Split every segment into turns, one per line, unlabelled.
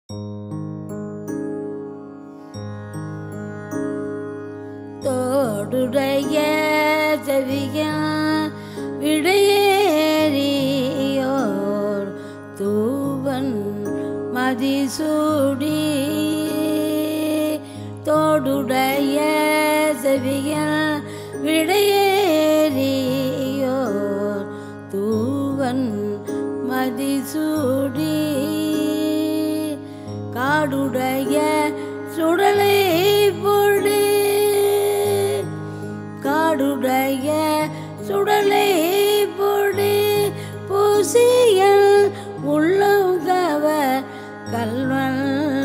தோடுடைய செவியன் விடையேறியோர் தூவன் மதிசூடி தோடுடைய செவியன் விடையேறியோர் தூவன் மதிசூடி காடுடைய சுடலை பொடி காடுடைய சுடலை பொடி பூசியல் உள்ளங்கவ கல்வன்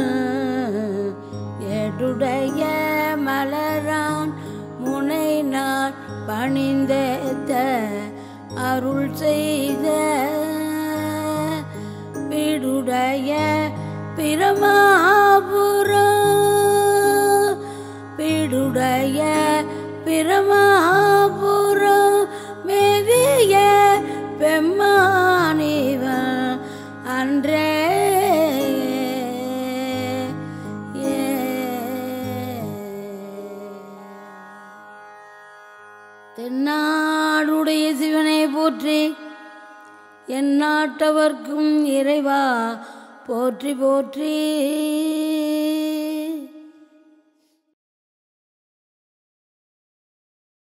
ஏடுடைய மலரான் முனை நான் பணிந்தேத்த அருள் செய்த வீடுடைய பிரமாபுரம் வீடுடைய பிரமாபுரம் மேவிய பெம்மானிவன் அன்றே தென்னாடுடைய சிவனை போற்றி என் நாட்டவர்க்கும் இறைவா போற்றி போற்றி